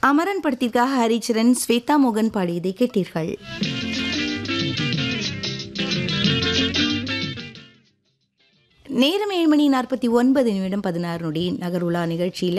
அமரன் படத்திற்காக ஹரிச்சரன் ஸ்வேதா மோகன் பாடியதை கேட்டீர்கள் நேரம் ஏழு மணி நாற்பத்தி ஒன்பது நிமிடம் பதினாறு நொடி நகருலா நிகழ்ச்சியில்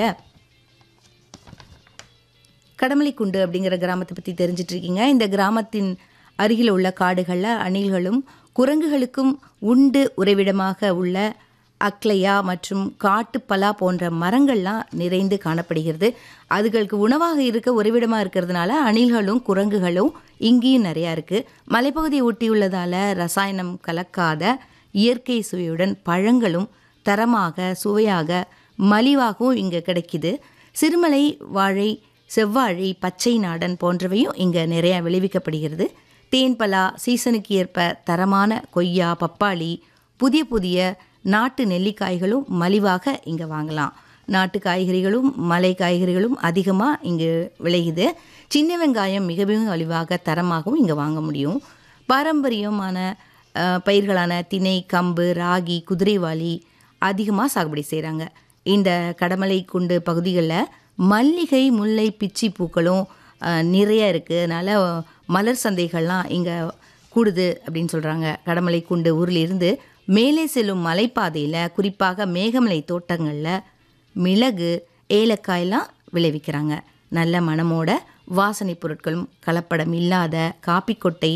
கடமலைக்குண்டு அப்படிங்கிற கிராமத்தை பற்றி தெரிஞ்சிட்டு இருக்கீங்க இந்த கிராமத்தின் அருகில் உள்ள காடுகளில் அணில்களும் குரங்குகளுக்கும் உண்டு உறைவிடமாக உள்ள அக்லையா மற்றும் காட்டுப்பலா போன்ற மரங்கள்லாம் நிறைந்து காணப்படுகிறது அதுகளுக்கு உணவாக இருக்க உறைவிடமாக இருக்கிறதுனால அணில்களும் குரங்குகளும் இங்கேயும் நிறையா இருக்குது மலைப்பகுதியை ஒட்டியுள்ளதால் ரசாயனம் கலக்காத இயற்கை சுவையுடன் பழங்களும் தரமாக சுவையாக மலிவாகவும் இங்கே கிடைக்குது சிறுமலை வாழை செவ்வாழை பச்சை நாடன் போன்றவையும் இங்கே நிறையா விளைவிக்கப்படுகிறது தேன்பலா சீசனுக்கு ஏற்ப தரமான கொய்யா பப்பாளி புதிய புதிய நாட்டு நெல்லிக்காய்களும் மலிவாக இங்கே வாங்கலாம் நாட்டு காய்கறிகளும் மலை காய்கறிகளும் அதிகமாக இங்கு விளையுது சின்ன வெங்காயம் மிகவும் மலிவாக தரமாகவும் இங்கே வாங்க முடியும் பாரம்பரியமான அஹ், பயிர்களான திணை கம்பு ராகி குதிரைவாலி அதிகமாக சாகுபடி செய்கிறாங்க இந்த கடமலை குண்டு பகுதிகளில் மல்லிகை முல்லை பிச்சி பூக்களும் அஹ், நிறைய இருக்குது அதனால் மலர் சந்தைகள்லாம் இங்கே கூடுது அப்படின்னு சொல்கிறாங்க கடமலை குண்டு ஊரில் இருந்து மேலே செல்லும் மலைப்பாதையில் குறிப்பாக மேகமலை தோட்டங்களில் மிளகு ஏலக்காயெல்லாம் விளைவிக்கிறாங்க நல்ல மணமோட வாசனை பொருட்களும் கலப்படம் இல்லாத காப்பிக்கொட்டை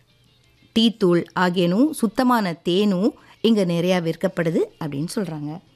டீத்தூள் ஆகியனும் சுத்தமான தேனும் இங்கே நிறையா விற்கப்படுது அப்படின்னு சொல்கிறாங்க